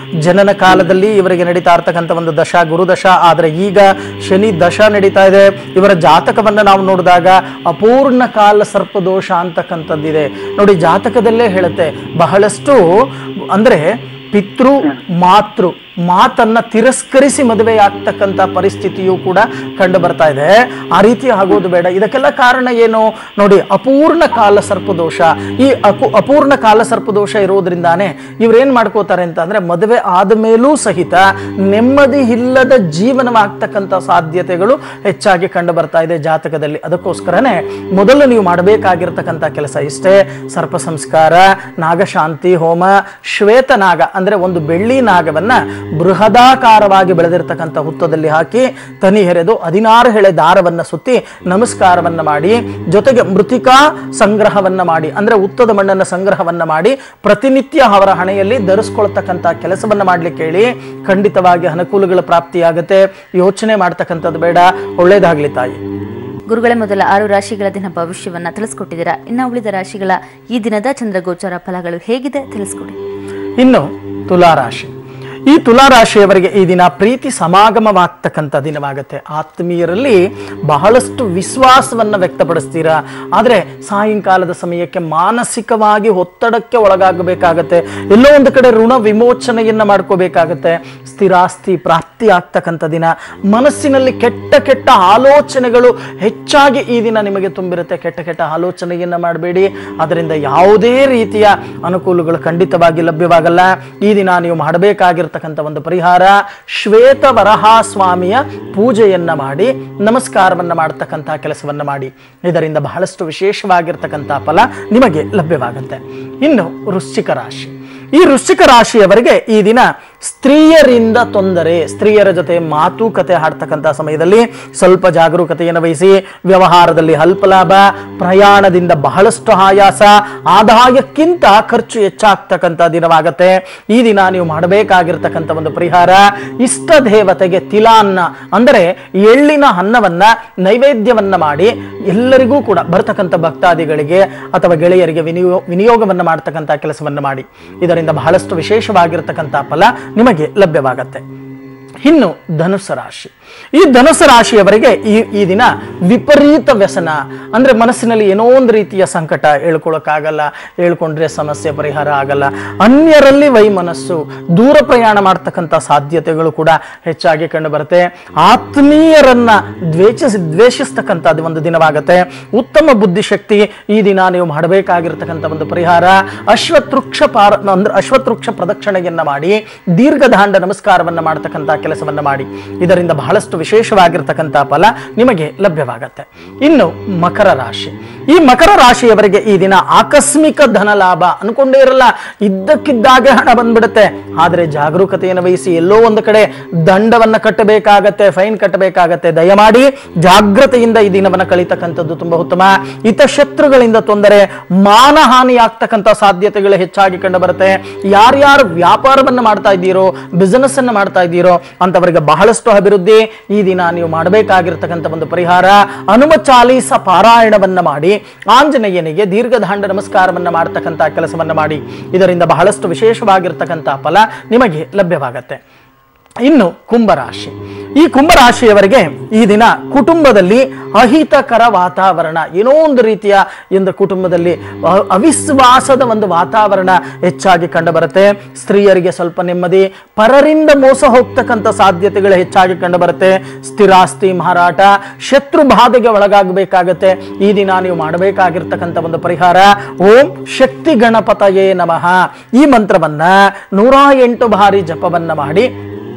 ಜನನ ಕಾಲದಲ್ಲಿ ಇವರಿಗೆ ನಡೀತಾ ಇರ್ತಕ್ಕಂಥ ಒಂದು ದಶ ಗುರುದಶ ಆದರೆ ಈಗ ಶನಿ ದಶ ನಡೀತಾ ಇದೆ ಇವರ ಜಾತಕವನ್ನು ನಾವು ನೋಡಿದಾಗ ಅಪೂರ್ಣ ಕಾಲ ಸರ್ಪದೋಷ ಅಂತಕ್ಕಂಥದ್ದಿದೆ ನೋಡಿ ಜಾತಕದಲ್ಲೇ ಹೇಳುತ್ತೆ ಬಹಳಷ್ಟು ಅಂದ್ರೆ ಪಿತೃ ಮಾತೃ ಮಾತನ್ನ ತಿರಸ್ಕರಿಸಿ ಮದುವೆ ಆಗ್ತಕ್ಕಂಥ ಪರಿಸ್ಥಿತಿಯೂ ಕೂಡ ಕಂಡು ಬರ್ತಾ ಇದೆ ಆ ರೀತಿ ಆಗೋದು ಬೇಡ ಇದಕ್ಕೆಲ್ಲ ಕಾರಣ ಏನು ನೋಡಿ ಅಪೂರ್ಣ ಕಾಲ ಸರ್ಪದೋಷ ಈ ಅಪು ಅಪೂರ್ಣ ಕಾಲ ಸರ್ಪದೋಷ ಇರೋದ್ರಿಂದಾನೇ ಇವ್ರೇನ್ ಮಾಡ್ಕೋತಾರೆ ಅಂತ ಅಂದ್ರೆ ಮದುವೆ ಆದ ಮೇಲೂ ಸಹಿತ ನೆಮ್ಮದಿ ಇಲ್ಲದ ಜೀವನವಾಗ್ತಕ್ಕಂಥ ಸಾಧ್ಯತೆಗಳು ಹೆಚ್ಚಾಗಿ ಕಂಡು ಬರ್ತಾ ಇದೆ ಜಾತಕದಲ್ಲಿ ಅದಕ್ಕೋಸ್ಕರನೇ ಮೊದಲು ನೀವು ಮಾಡಬೇಕಾಗಿರ್ತಕ್ಕಂಥ ಕೆಲಸ ಇಷ್ಟೇ ಸರ್ಪ ಸಂಸ್ಕಾರ ನಾಗಶಾಂತಿ ಹೋಮ ಶ್ವೇತನಾಗ ಅಂದ್ರೆ ಒಂದು ಬೆಳ್ಳಿ ನಾಗವನ್ನ ಬೃಹದಾಕಾರವಾಗಿ ಬೆಳೆದಿರ್ತಕ್ಕಂಥ ಹುತ್ತದಲ್ಲಿ ಹಾಕಿ ತನಿ ಹೆರೆದು ಹದಿನಾರು ಹೆಳೆ ದಾರವನ್ನ ಸುತ್ತಿ ನಮಸ್ಕಾರವನ್ನ ಮಾಡಿ ಜೊತೆಗೆ ಮೃತಿಕಾ ಸಂಗ್ರಹವನ್ನ ಮಾಡಿ ಅಂದ್ರೆ ಉತ್ತದ ಮಣ್ಣನ್ನ ಸಂಗ್ರಹವನ್ನ ಮಾಡಿ ಪ್ರತಿನಿತ್ಯ ಅವರ ಹಣೆಯಲ್ಲಿ ಧರಿಸ್ಕೊಳ್ತಕ್ಕಂಥ ಕೆಲಸವನ್ನ ಮಾಡ್ಲಿಕ್ಕೆ ಹೇಳಿ ಖಂಡಿತವಾಗಿ ಅನುಕೂಲಗಳ ಪ್ರಾಪ್ತಿಯಾಗುತ್ತೆ ಯೋಚನೆ ಮಾಡ್ತಕ್ಕಂಥದ್ದು ಬೇಡ ಒಳ್ಳೇದಾಗ್ಲಿ ತಾಯಿ ಗುರುಗಳೇ ಮೊದಲ ಆರು ರಾಶಿಗಳ ದಿನ ಭವಿಷ್ಯವನ್ನ ತಿಳಿಸ್ಕೊಟ್ಟಿದ್ದೀರಾ ಇನ್ನು ಉಳಿದ ರಾಶಿಗಳ ಈ ದಿನದ ಚಂದ್ರಗೋಚರ ಫಲಗಳು ಹೇಗಿದೆ ತಿಳಿಸ್ಕೊಡಿ ಇನ್ನು ತುಲಾರಾಶಿ ಈ ತುಲಾರಾಶಿಯವರಿಗೆ ಈ ದಿನ ಪ್ರೀತಿ ಸಮಾಗಮವಾಗ್ತಕ್ಕಂಥ ದಿನವಾಗುತ್ತೆ ಆತ್ಮೀಯರಲ್ಲಿ ಬಹಳಷ್ಟು ವಿಶ್ವಾಸವನ್ನ ವ್ಯಕ್ತಪಡಿಸ್ತೀರಾ ಆದರೆ ಸಾಯಂಕಾಲದ ಸಮಯಕ್ಕೆ ಮಾನಸಿಕವಾಗಿ ಒತ್ತಡಕ್ಕೆ ಒಳಗಾಗಬೇಕಾಗತ್ತೆ ಎಲ್ಲೋ ಒಂದು ಕಡೆ ಋಣ ವಿಮೋಚನೆಯನ್ನ ಮಾಡ್ಕೋಬೇಕಾಗತ್ತೆ ಸ್ಥಿರಾಸ್ತಿ ಪ್ರಾಪ್ತಿ ಆಗ್ತಕ್ಕಂಥ ದಿನ ಮನಸ್ಸಿನಲ್ಲಿ ಕೆಟ್ಟ ಕೆಟ್ಟ ಆಲೋಚನೆಗಳು ಹೆಚ್ಚಾಗಿ ಈ ದಿನ ನಿಮಗೆ ತುಂಬಿರುತ್ತೆ ಕೆಟ್ಟ ಕೆಟ್ಟ ಆಲೋಚನೆಯನ್ನ ಮಾಡಬೇಡಿ ಅದರಿಂದ ಯಾವುದೇ ರೀತಿಯ ಅನುಕೂಲಗಳು ಖಂಡಿತವಾಗಿ ಲಭ್ಯವಾಗಲ್ಲ ಈ ದಿನ ನೀವು ಮಾಡಬೇಕಾಗಿರ್ತಕ್ಕಂಥ ಒಂದು ಪರಿಹಾರ ಶ್ವೇತ ವರಹ ಸ್ವಾಮಿಯ ಪೂಜೆಯನ್ನ ಮಾಡಿ ನಮಸ್ಕಾರವನ್ನ ಮಾಡತಕ್ಕಂಥ ಕೆಲಸವನ್ನ ಮಾಡಿ ಇದರಿಂದ ಬಹಳಷ್ಟು ವಿಶೇಷವಾಗಿರ್ತಕ್ಕಂಥ ಫಲ ನಿಮಗೆ ಲಭ್ಯವಾಗುತ್ತೆ ಇನ್ನು ವೃಶ್ಚಿಕ ರಾಶಿ ಈ ವೃಶ್ಚಿಕ ರಾಶಿಯವರಿಗೆ ಈ ದಿನ ಸ್ತ್ರೀಯರಿಂದ ತೊಂದರೆ ಸ್ತ್ರೀಯರ ಜೊತೆ ಮಾತುಕತೆ ಆಡ್ತಕ್ಕಂಥ ಸಮಯದಲ್ಲಿ ಸ್ವಲ್ಪ ಜಾಗರೂಕತೆಯನ್ನು ವಹಿಸಿ ವ್ಯವಹಾರದಲ್ಲಿ ಅಲ್ಪ ಲಾಭ ಪ್ರಯಾಣದಿಂದ ಬಹಳಷ್ಟು ಆಯಾಸ ಆದಾಯಕ್ಕಿಂತ ಖರ್ಚು ಹೆಚ್ಚಾಗ್ತಕ್ಕಂಥ ದಿನವಾಗತ್ತೆ ಈ ದಿನ ನೀವು ಮಾಡಬೇಕಾಗಿರ್ತಕ್ಕಂಥ ಒಂದು ಪರಿಹಾರ ಇಷ್ಟ ದೇವತೆಗೆ ತಿಲಾನ್ನ ಅಂದರೆ ಎಳ್ಳಿನ ಅನ್ನವನ್ನ ನೈವೇದ್ಯವನ್ನ ಮಾಡಿ ಎಲ್ಲರಿಗೂ ಕೂಡ ಬರ್ತಕ್ಕಂಥ ಭಕ್ತಾದಿಗಳಿಗೆ ಅಥವಾ ಗೆಳೆಯರಿಗೆ ವಿನಿಯೋ ವಿನಿಯೋಗವನ್ನ ಮಾಡ್ತಕ್ಕಂಥ ಕೆಲಸವನ್ನ ಮಾಡಿ ಇದರಿಂದ ಬಹಳಷ್ಟು ವಿಶೇಷವಾಗಿರ್ತಕ್ಕಂಥ ಫಲ ನಿಮಗೆ ಲಭ್ಯವಾಗತ್ತೆ ಇನ್ನು ಧನುಸ್ಸು ರಾಶಿ ಈ ಧನುಸ್ಸು ರಾಶಿಯವರಿಗೆ ಈ ಈ ದಿನ ವಿಪರೀತ ವ್ಯಸನ ಅಂದ್ರೆ ಮನಸ್ಸಿನಲ್ಲಿ ಏನೋ ಒಂದು ರೀತಿಯ ಸಂಕಟ ಹೇಳ್ಕೊಳಕ್ಕಾಗಲ್ಲ ಹೇಳ್ಕೊಂಡ್ರೆ ಸಮಸ್ಯೆ ಪರಿಹಾರ ಆಗಲ್ಲ ಅನ್ಯರಲ್ಲಿ ವೈಮನಸ್ಸು ದೂರ ಪ್ರಯಾಣ ಮಾಡ್ತಕ್ಕಂಥ ಸಾಧ್ಯತೆಗಳು ಕೂಡ ಹೆಚ್ಚಾಗಿ ಕಂಡು ಬರುತ್ತೆ ಆತ್ಮೀಯರನ್ನ ದ್ವೇಷಿಸಿ ದ್ವೇಷಿಸ್ತಕ್ಕಂಥದ್ದು ಒಂದು ದಿನವಾಗುತ್ತೆ ಉತ್ತಮ ಬುದ್ಧಿಶಕ್ತಿ ಈ ದಿನ ನೀವು ಮಾಡಬೇಕಾಗಿರ್ತಕ್ಕಂಥ ಒಂದು ಪರಿಹಾರ ಅಶ್ವತೃಕ್ಷ ಪಾರ ಅಂದ್ರೆ ಅಶ್ವತೃಕ್ಷ ಪ್ರದಕ್ಷಿಣೆಯನ್ನ ಮಾಡಿ ದೀರ್ಘದಾಂಡ ನಮಸ್ಕಾರವನ್ನ ಮಾಡ್ತಕ್ಕಂಥ ಕೆಲಸವನ್ನ ಮಾಡಿ ಇದರಿಂದ ಬಹಳಷ್ಟು ವಿಶೇಷವಾಗಿರ್ತಕ್ಕಂಥ ಫಲ ನಿಮಗೆ ಲಭ್ಯವಾಗತ್ತೆ ಇನ್ನು ಮಕರ ರಾಶಿ ಈ ಮಕರ ರಾಶಿಯವರಿಗೆ ಈ ದಿನ ಆಕಸ್ಮಿಕ ಧನ ಲಾಭ ಅನ್ಕೊಂಡೇ ಇರಲ್ಲ ಇದ್ದಕ್ಕಿದ್ದಾಗೆ ಹಣ ಬಂದ್ಬಿಡುತ್ತೆ ಆದರೆ ಜಾಗರೂಕತೆಯನ್ನು ವಹಿಸಿ ಎಲ್ಲೋ ಒಂದು ಕಡೆ ದಂಡವನ್ನ ಕಟ್ಟಬೇಕಾಗತ್ತೆ ಫೈನ್ ಕಟ್ಟಬೇಕಾಗತ್ತೆ ದಯಮಾಡಿ ಜಾಗ್ರತೆಯಿಂದ ಈ ದಿನವನ್ನ ಕಳೀತಕ್ಕಂಥದ್ದು ತುಂಬಾ ಉತ್ತಮ ಹಿತಶತ್ರುಗಳಿಂದ ತೊಂದರೆ ಮಾನಹಾನಿ ಆಗ್ತಕ್ಕಂಥ ಸಾಧ್ಯತೆಗಳು ಹೆಚ್ಚಾಗಿ ಕಂಡು ಬರುತ್ತೆ ಯಾರ್ಯಾರು ವ್ಯಾಪಾರವನ್ನ ಮಾಡ್ತಾ ಇದ್ದೀರೋ ಬಿಸಿನೆಸ್ ಅನ್ನ ಮಾಡ್ತಾ ಇದ್ದೀರೋ ಅಂತವರಿಗೆ ಬಹಳಷ್ಟು ಅಭಿವೃದ್ಧಿ ಈ ದಿನ ನೀವು ಮಾಡಬೇಕಾಗಿರ್ತಕ್ಕಂಥ ಒಂದು ಪರಿಹಾರ ಹನುಮ ಚಾಲೀಸ ಪಾರಾಯಣವನ್ನ ಮಾಡಿ ಆಂಜನೇಯನಿಗೆ ದೀರ್ಘದಾಂಡ ನಮಸ್ಕಾರವನ್ನ ಮಾಡ್ತಕ್ಕಂಥ ಕೆಲಸವನ್ನ ಮಾಡಿ ಇದರಿಂದ ಬಹಳಷ್ಟು ವಿಶೇಷವಾಗಿರ್ತಕ್ಕಂಥ ಫಲ ನಿಮಗೆ ಲಭ್ಯವಾಗತ್ತೆ ಇನ್ನು ಕುಂಭರಾಶಿ ಈ ಕುಂಭರಾಶಿಯವರಿಗೆ ಈ ದಿನ ಕುಟುಂಬದಲ್ಲಿ ಅಹಿತಕರ ವಾತಾವರಣ ಏನೋ ಒಂದು ರೀತಿಯ ಎಂದು ಕುಟುಂಬದಲ್ಲಿ ಅ- ಅವಿಶ್ವಾಸದ ಒಂದು ವಾತಾವರಣ ಹೆಚ್ಚಾಗಿ ಕಂಡುಬರುತ್ತೆ ಸ್ತ್ರೀಯರಿಗೆ ಸ್ವಲ್ಪ ನೆಮ್ಮದಿ ಪರರಿಂದ ಮೋಸ ಹೋಗ್ತಕ್ಕಂಥ ಸಾಧ್ಯತೆಗಳು ಹೆಚ್ಚಾಗಿ ಕಂಡುಬರುತ್ತೆ ಸ್ಥಿರಾಸ್ತಿ ಮಾರಾಟ ಶತ್ರು ಬಾಧೆಗೆ ಒಳಗಾಗಬೇಕಾಗತ್ತೆ ಈ ದಿನ ನೀವು ಮಾಡಬೇಕಾಗಿರ್ತಕ್ಕಂಥ ಒಂದು ಪರಿಹಾರ ಓಂ ಶಕ್ತಿ ಗಣಪತಯೇ ನಮಃ ಈ ಮಂತ್ರವನ್ನ ನೂರ ಎಂಟು ಬಾರಿ ಜಪವನ್ನ ಮಾಡಿ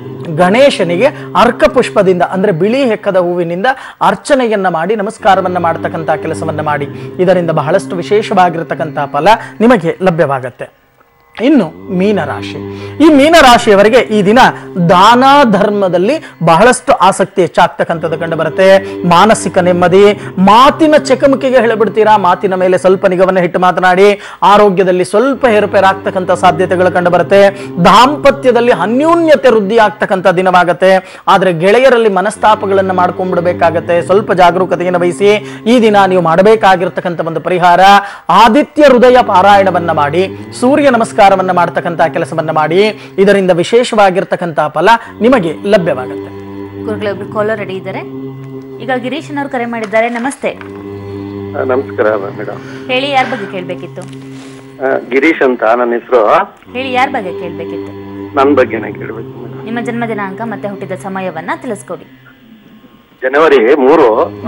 ಗಣೇಶನಿಗೆ ಅರ್ಕ ಪುಷ್ಪದಿಂದ ಅಂದ್ರೆ ಬಿಳಿ ಹೆಕ್ಕದ ಹೂವಿನಿಂದ ಅರ್ಚನೆಯನ್ನ ಮಾಡಿ ನಮಸ್ಕಾರವನ್ನ ಮಾಡತಕ್ಕಂಥ ಕೆಲಸವನ್ನ ಮಾಡಿ ಇದರಿಂದ ಬಹಳಷ್ಟು ವಿಶೇಷವಾಗಿರ್ತಕ್ಕಂಥ ಫಲ ನಿಮಗೆ ಲಭ್ಯವಾಗತ್ತೆ ಇನ್ನು ಮೀನರಾಶಿ ಈ ಮೀನರಾಶಿಯವರಿಗೆ ಈ ದಿನ ದಾನ ಧರ್ಮದಲ್ಲಿ ಬಹಳಷ್ಟು ಆಸಕ್ತಿ ಹೆಚ್ಚಾಗ್ತಕ್ಕಂಥದ್ದು ಕಂಡು ಬರುತ್ತೆ ಮಾನಸಿಕ ನೆಮ್ಮದಿ ಮಾತಿನ ಚಕಮಕಿಗೆ ಹೇಳಿಬಿಡ್ತೀರಾ ಮಾತಿನ ಮೇಲೆ ಸ್ವಲ್ಪ ನಿಗವನ್ನು ಇಟ್ಟು ಮಾತನಾಡಿ ಆರೋಗ್ಯದಲ್ಲಿ ಸ್ವಲ್ಪ ಏರುಪೇರಾಗ್ತಕ್ಕಂಥ ಸಾಧ್ಯತೆಗಳು ಕಂಡು ಬರುತ್ತೆ ದಾಂಪತ್ಯದಲ್ಲಿ ಅನ್ಯೂನ್ಯತೆ ವೃದ್ಧಿ ಆಗ್ತಕ್ಕಂಥ ದಿನವಾಗತ್ತೆ ಆದ್ರೆ ಗೆಳೆಯರಲ್ಲಿ ಮನಸ್ತಾಪಗಳನ್ನ ಮಾಡ್ಕೊಂಡ್ಬಿಡ್ಬೇಕಾಗತ್ತೆ ಸ್ವಲ್ಪ ಜಾಗರೂಕತೆಯನ್ನು ವಹಿಸಿ ಈ ದಿನ ನೀವು ಮಾಡಬೇಕಾಗಿರ್ತಕ್ಕಂಥ ಒಂದು ಪರಿಹಾರ ಆದಿತ್ಯ ಹೃದಯ ಪಾರಾಯಣವನ್ನ ಮಾಡಿ ಸೂರ್ಯ ನಮಸ್ಕಾರ ಪರಿಹಾರವನ್ನ ಮಾಡ್ತಕ್ಕಂಥ ಕೆಲಸವನ್ನ ಮಾಡಿ ಇದರಿಂದ ವಿಶೇಷವಾಗಿರ್ತಕ್ಕಂಥ ಫಲ ನಿಮಗೆ ಲಭ್ಯವಾಗುತ್ತೆ ಗುರುಗಳೇ ಒಬ್ರು ಕಾಲರ್ ರೆಡಿ ಇದ್ದಾರೆ ಈಗ ಗಿರೀಶ್ ಅವರು ಕರೆ ಮಾಡಿದ್ದಾರೆ ನಮಸ್ತೆ ಆ, ನಮಸ್ಕಾರ ಮೇಡಮ್ ಹೇಳಿ ಯಾರ ಬಗ್ಗೆ ಕೇಳಬೇಕಿತ್ತು ಆ, ಗಿರೀಶ್ ಅಂತ ನನ್ನ ಹೆಸರು ಹೇಳಿ ಯಾರ ಬಗ್ಗೆ ಕೇಳಬೇಕಿತ್ತು ನನ್ನ ಬಗ್ಗೆನೇ ಕೇಳಬೇಕು ಮೇಡಮ್ ನಿಮ್ಮ ಜನ್ಮ ದಿನಾಂಕ ಮತ್ತೆ ಹುಟ್ಟಿದ ಸಮಯವನ್ನ ತಿಳಿಸ್ಕೊಡಿ ಜನವರಿ ಮೂರು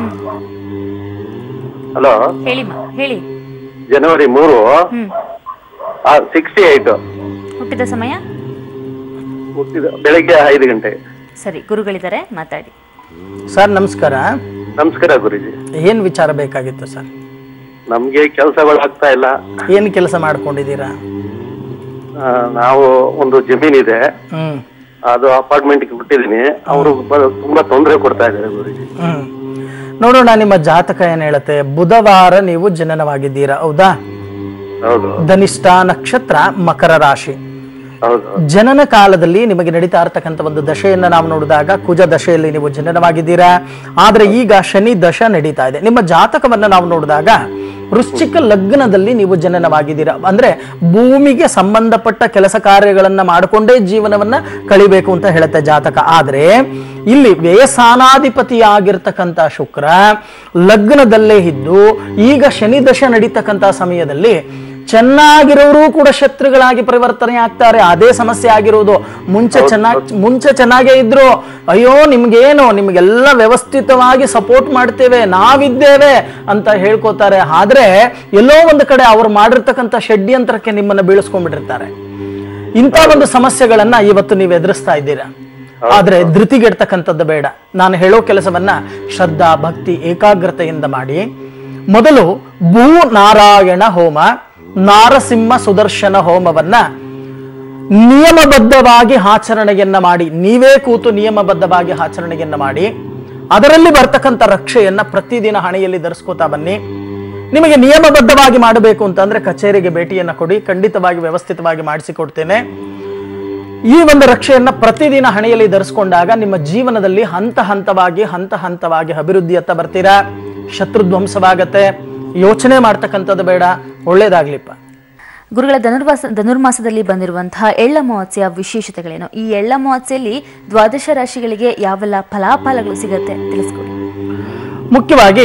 ಹಲೋ ಹೇಳಿ ಮಾ ಹೇಳಿ ಜನವರಿ ಮೂರು ಹ್ಮ್ ಸಿಕ್ಸ್ಟಿ ಏಟ್ ಹುಟ್ಟಿದ ಸಮಯ ಹುಟ್ಟಿದ ಬೆಳಿಗ್ಗೆ ಐದು ಗಂಟೆ ಸರಿ ಗುರುಗಳಿದ್ದಾರೆ ಮಾತಾಡಿ ಸರ್ ನಮಸ್ಕಾರ ನಮಸ್ಕಾರ ಗುರುಜಿ ಏನ್ ವಿಚಾರ ಬೇಕಾಗಿತ್ತು ಸರ್ ನಮ್ಗೆ ಕೆಲಸಗಳು ಆಗ್ತಾ ಇಲ್ಲ ಏನ್ ಕೆಲಸ ಮಾಡ್ಕೊಂಡಿದ್ದೀರಾ ಆ, ನಾವು ಒಂದು ಜಮೀನಿದೆ ಹ್ಮ್ ಅದು ಅಪಾರ್ಟ್ಮೆಂಟ್ಗೆ ಬಿಟ್ಟಿದ್ದೀನಿ ಅವರು ತುಂಬಾ ತೊಂದರೆ ಕೊಡ್ತಾ ಇದ್ದಾರೆ ಗುರುಜಿ ಹ್ಮ್ ನೋಡೋಣ ನಿಮ್ಮ ಜಾತಕ ಏನ್ ಹೇಳುತ್ತೆ ಬುಧವಾರ ನೀವು ಜನನವಾಗಿದ್ದೀರಾ ಹೌದಾ ಹೌದು ಧನಿಷ್ಠ ನಕ್ಷತ್ರ ಮಕರ ರಾಶಿ ಹೌದು ಜನನ ಕಾಲದಲ್ಲಿ ನಿಮಗೆ ನಡೀತಾ ಇರತಕ್ಕಂಥ ಒಂದು ದಶೆಯನ್ನ ನಾವು ನೋಡಿದಾಗ ಕುಜ ದಶೆಯಲ್ಲಿ ನೀವು ಜನನವಾಗಿದ್ದೀರಾ ಆದ್ರೆ ಈಗ ಶನಿ ದಶ ನಡೀತಾ ಇದೆ ನಿಮ್ಮ ಜಾತಕವನ್ನ ನಾವು ನೋಡಿದಾಗ ವೃಶ್ಚಿಕ ಲಗ್ನದಲ್ಲಿ ನೀವು ಜನನವಾಗಿದ್ದೀರಾ ಅಂದ್ರೆ ಭೂಮಿಗೆ ಸಂಬಂಧಪಟ್ಟ ಕೆಲಸ ಕಾರ್ಯಗಳನ್ನ ಮಾಡಿಕೊಂಡೇ ಜೀವನವನ್ನ ಕಳಿಬೇಕು ಅಂತ ಹೇಳುತ್ತೆ ಜಾತಕ ಆದ್ರೆ ಇಲ್ಲಿ ವ್ಯಯಸಾನಾಧಿಪತಿಯಾಗಿರ್ತಕ್ಕಂಥ ಶುಕ್ರ ಲಗ್ನದಲ್ಲೇ ಇದ್ದು ಈಗ ಶನಿ ದಶ ನಡೀತಕ್ಕಂಥ ಸಮಯದಲ್ಲಿ ಚೆನ್ನಾಗಿರೋರು ಕೂಡ ಶತ್ರುಗಳಾಗಿ ಪರಿವರ್ತನೆ ಆಗ್ತಾರೆ ಅದೇ ಸಮಸ್ಯೆ ಆಗಿರೋದು ಮುಂಚೆ ಚೆನ್ನಾಗಿ ಮುಂಚೆ ಚೆನ್ನಾಗೇ ಇದ್ರು ಅಯ್ಯೋ ನಿಮ್ಗೇನು ನಿಮ್ಗೆಲ್ಲ ವ್ಯವಸ್ಥಿತವಾಗಿ ಸಪೋರ್ಟ್ ಮಾಡ್ತೇವೆ ನಾವಿದ್ದೇವೆ ಅಂತ ಹೇಳ್ಕೊತಾರೆ ಆದ್ರೆ ಎಲ್ಲೋ ಒಂದು ಕಡೆ ಅವ್ರು ಮಾಡಿರ್ತಕ್ಕಂಥ ಷಡ್ಯಂತ್ರಕ್ಕೆ ನಿಮ್ಮನ್ನ ಬೀಳಿಸ್ಕೊಂಡ್ಬಿಟ್ಟಿರ್ತಾರೆ ಇಂಥ ಒಂದು ಸಮಸ್ಯೆಗಳನ್ನ ಇವತ್ತು ನೀವು ಎದುರಿಸ್ತಾ ಇದ್ದೀರಾ ಆದ್ರೆ ಧೃತಿಗೆಡ್ತಕ್ಕಂಥದ್ದು ಬೇಡ ನಾನು ಹೇಳೋ ಕೆಲಸವನ್ನ ಶ್ರದ್ಧಾ ಭಕ್ತಿ ಏಕಾಗ್ರತೆಯಿಂದ ಮಾಡಿ ಮೊದಲು ಭೂ ನಾರಾಯಣ ಹೋಮ ನಾರಸಿಂಹ ಸುದರ್ಶನ ಹೋಮವನ್ನ ನಿಯಮಬದ್ಧವಾಗಿ ಆಚರಣೆಯನ್ನ ಮಾಡಿ ನೀವೇ ಕೂತು ನಿಯಮಬದ್ಧವಾಗಿ ಆಚರಣೆಯನ್ನ ಮಾಡಿ ಅದರಲ್ಲಿ ಬರ್ತಕ್ಕಂಥ ರಕ್ಷೆಯನ್ನ ಪ್ರತಿದಿನ ಹಣೆಯಲ್ಲಿ ಧರಿಸ್ಕೋತಾ ಬನ್ನಿ ನಿಮಗೆ ನಿಯಮಬದ್ಧವಾಗಿ ಮಾಡಬೇಕು ಅಂತಂದ್ರೆ ಕಚೇರಿಗೆ ಭೇಟಿಯನ್ನ ಕೊಡಿ ಖಂಡಿತವಾಗಿ ವ್ಯವಸ್ಥಿತವಾಗಿ ಮಾಡಿಸಿಕೊಡ್ತೇನೆ ಈ ಒಂದು ರಕ್ಷೆಯನ್ನ ಪ್ರತಿದಿನ ಹಣೆಯಲ್ಲಿ ಧರಿಸ್ಕೊಂಡಾಗ ನಿಮ್ಮ ಜೀವನದಲ್ಲಿ ಹಂತ ಹಂತವಾಗಿ ಹಂತ ಹಂತವಾಗಿ ಅಭಿವೃದ್ಧಿಯತ್ತ ಬರ್ತೀರಾ ಶತ್ರುಧ್ವಂಸವಾಗತ್ತೆ ಯೋಚನೆ ಮಾಡ್ತಕ್ಕಂಥದ್ದು ಬೇಡ ಒಳ್ಳೇದಾಗ್ಲಿಪ್ಪ ಗುರುಗಳ ಧನುರ್ವಾಸ ಧನುರ್ಮಾಸದಲ್ಲಿ ಬಂದಿರುವಂತಹ ಎಳ್ಳಮಾವಾಸ್ಯೆಯ ವಿಶೇಷತೆಗಳೇನು ಈ ಎಳ್ಳಮಾವಾಸ್ಯೆಯಲ್ಲಿ ದ್ವಾದಶ ರಾಶಿಗಳಿಗೆ ಯಾವೆಲ್ಲ ಫಲಾಫಲಗಳು ಸಿಗತ್ತೆ ತಿಳಿಸ್ಕೊಡಿ ಮುಖ್ಯವಾಗಿ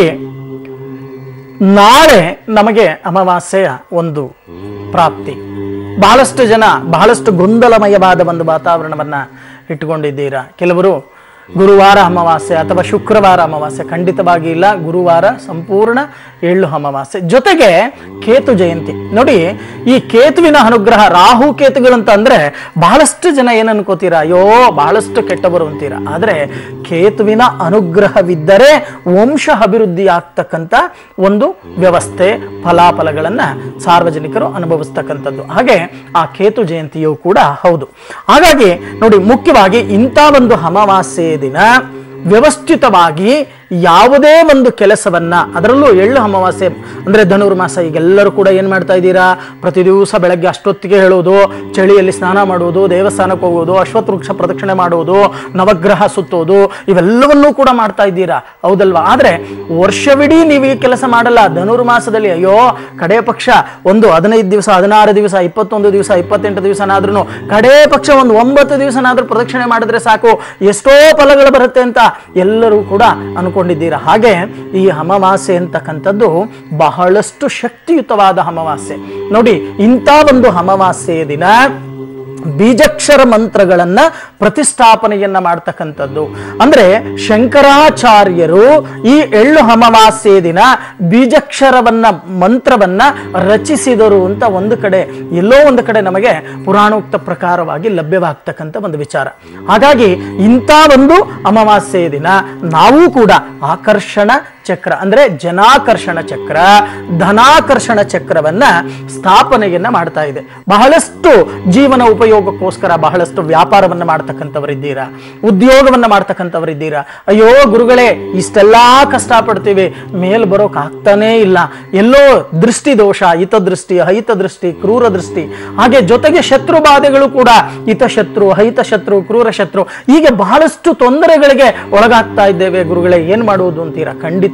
ನಾಳೆ ನಮಗೆ ಅಮಾವಾಸ್ಯೆಯ ಒಂದು ಪ್ರಾಪ್ತಿ ಬಹಳಷ್ಟು ಜನ ಬಹಳಷ್ಟು ಗೊಂದಲಮಯವಾದ ಒಂದು ವಾತಾವರಣವನ್ನ ಇಟ್ಟುಕೊಂಡಿದ್ದೀರಾ ಕೆಲವರು ಗುರುವಾರ ಅಮಾವಾಸ್ಯೆ ಅಥವಾ ಶುಕ್ರವಾರ ಅಮಾವಾಸ್ಯೆ ಖಂಡಿತವಾಗಿ ಇಲ್ಲ ಗುರುವಾರ ಸಂಪೂರ್ಣ ಎಳ್ಳು ಅಮಾವಾಸ್ಯೆ ಜೊತೆಗೆ ಕೇತು ಜಯಂತಿ ನೋಡಿ ಈ ಕೇತುವಿನ ಅನುಗ್ರಹ ರಾಹು ಕೇತುಗಳಂತ ಅಂದ್ರೆ ಬಹಳಷ್ಟು ಜನ ಏನ್ ಅನ್ಕೋತೀರಾ ಅಯ್ಯೋ ಬಹಳಷ್ಟು ಕೆಟ್ಟವರು ಅಂತೀರಾ ಆದ್ರೆ ಕೇತುವಿನ ಅನುಗ್ರಹವಿದ್ದರೆ ವಂಶ ಅಭಿವೃದ್ಧಿ ಆಗ್ತಕ್ಕಂಥ ಒಂದು ವ್ಯವಸ್ಥೆ ಫಲಾಫಲಗಳನ್ನ ಸಾರ್ವಜನಿಕರು ಅನುಭವಿಸ್ತಕ್ಕಂಥದ್ದು ಹಾಗೆ ಆ ಕೇತು ಜಯಂತಿಯು ಕೂಡ ಹೌದು ಹಾಗಾಗಿ ನೋಡಿ ಮುಖ್ಯವಾಗಿ ಇಂಥ ಒಂದು ಅಮಾವಾಸ್ಯೆ ದಿನ ವ್ಯವಸ್ಥಿತವಾಗಿ ಯಾವುದೇ ಒಂದು ಕೆಲಸವನ್ನ ಅದರಲ್ಲೂ ಎಳ್ಳು ಅಮಾವಾಸ್ಯೆ ಅಂದ್ರೆ ಧನುರ್ಮಾಸ ಈಗೆಲ್ಲರೂ ಕೂಡ ಏನ್ ಮಾಡ್ತಾ ಇದ್ದೀರಾ ಪ್ರತಿ ದಿವಸ ಬೆಳಗ್ಗೆ ಅಷ್ಟೊತ್ತಿಗೆ ಹೇಳುವುದು ಚಳಿಯಲ್ಲಿ ಸ್ನಾನ ಮಾಡುವುದು ದೇವಸ್ಥಾನಕ್ಕೆ ಹೋಗುವುದು ಅಶ್ವತ್ಥವೃಕ್ಷ ಪ್ರದಕ್ಷಿಣೆ ಮಾಡುವುದು ನವಗ್ರಹ ಸುತ್ತೋದು ಇವೆಲ್ಲವನ್ನೂ ಕೂಡ ಮಾಡ್ತಾ ಇದ್ದೀರಾ ಹೌದಲ್ವಾ ಆದ್ರೆ ವರ್ಷವಿಡೀ ನೀವು ಈ ಕೆಲಸ ಮಾಡಲ್ಲ ಧನುರ್ಮಾಸದಲ್ಲಿ ಅಯ್ಯೋ ಕಡೆ ಪಕ್ಷ ಒಂದು ಹದಿನೈದು ದಿವಸ ಹದಿನಾರು ದಿವಸ ಇಪ್ಪತ್ತೊಂದು ದಿವಸ ಇಪ್ಪತ್ತೆಂಟು ದಿವಸನಾದ್ರೂ ಕಡೇ ಪಕ್ಷ ಒಂದು ಒಂಬತ್ತು ದಿವಸನಾದ್ರೂ ಪ್ರದಕ್ಷಿಣೆ ಮಾಡಿದ್ರೆ ಸಾಕು ಎಷ್ಟೋ ಫಲಗಳು ಬರುತ್ತೆ ಅಂತ ಎಲ್ಲರೂ ಕೂಡ ಅನ್ಕೊಂಡಿದ್ದೀರಾ ಹಾಗೆ ಈ ಅಮಾವಾಸ್ಯೆ ಅಂತಕ್ಕಂಥದ್ದು ಬಹಳಷ್ಟು ಶಕ್ತಿಯುತವಾದ ಅಮಾವಾಸ್ಯೆ ನೋಡಿ ಇಂಥ ಒಂದು ಅಮಾವಾಸ್ಯೆಯ ದಿನ ಬೀಜಕ್ಷರ ಮಂತ್ರಗಳನ್ನ ಪ್ರತಿಷ್ಠಾಪನೆಯನ್ನ ಮಾಡ್ತಕ್ಕಂಥದ್ದು ಅಂದ್ರೆ ಶಂಕರಾಚಾರ್ಯರು ಈ ಎಳ್ಳು ಅಮಾವಾಸ್ಯೆ ದಿನ ಬೀಜಕ್ಷರವನ್ನ ಮಂತ್ರವನ್ನ ರಚಿಸಿದರು ಅಂತ ಒಂದು ಕಡೆ ಎಲ್ಲೋ ಒಂದು ಕಡೆ ನಮಗೆ ಪುರಾಣೋಕ್ತ ಪ್ರಕಾರವಾಗಿ ಲಭ್ಯವಾಗ್ತಕ್ಕಂಥ ಒಂದು ವಿಚಾರ ಹಾಗಾಗಿ ಇಂಥ ಒಂದು ಅಮಾವಾಸ್ಯೆಯ ದಿನ ನಾವು ಕೂಡ ಆಕರ್ಷಣ ಚಕ್ರ ಅಂದ್ರೆ ಜನಾಕರ್ಷಣ ಚಕ್ರ ಧನಾಕರ್ಷಣ ಚಕ್ರವನ್ನ ಸ್ಥಾಪನೆಯನ್ನ ಮಾಡ್ತಾ ಇದೆ ಬಹಳಷ್ಟು ಜೀವನ ಉಪಯೋಗಕ್ಕೋಸ್ಕರ ಬಹಳಷ್ಟು ವ್ಯಾಪಾರವನ್ನ ಮಾಡ್ತಕ್ಕಂಥವರಿದ್ದೀರಾ ಉದ್ಯೋಗವನ್ನ ಮಾಡ್ತಕ್ಕಂಥವರಿದ್ದೀರಾ ಅಯ್ಯೋ ಗುರುಗಳೇ ಇಷ್ಟೆಲ್ಲಾ ಕಷ್ಟಪಡ್ತೀವಿ ಮೇಲ್ ಬರೋಕ್ ಆಗ್ತಾನೇ ಇಲ್ಲ ಎಲ್ಲೋ ದೃಷ್ಟಿ ದೋಷ ಹಿತದೃಷ್ಟಿ ಅಹಿತದೃಷ್ಟಿ ಕ್ರೂರ ದೃಷ್ಟಿ ಹಾಗೆ ಜೊತೆಗೆ ಶತ್ರು ಬಾಧೆಗಳು ಕೂಡ ಹಿತಶತ್ರು ಅಹಿತಶತ್ರು ಕ್ರೂರ ಶತ್ರು ಹೀಗೆ ಬಹಳಷ್ಟು ತೊಂದರೆಗಳಿಗೆ ಒಳಗಾಗ್ತಾ ಇದ್ದೇವೆ ಗುರುಗಳೇ ಏನ್ ಮಾಡುವುದು ಅಂತೀರಾ ಖಂಡಿತ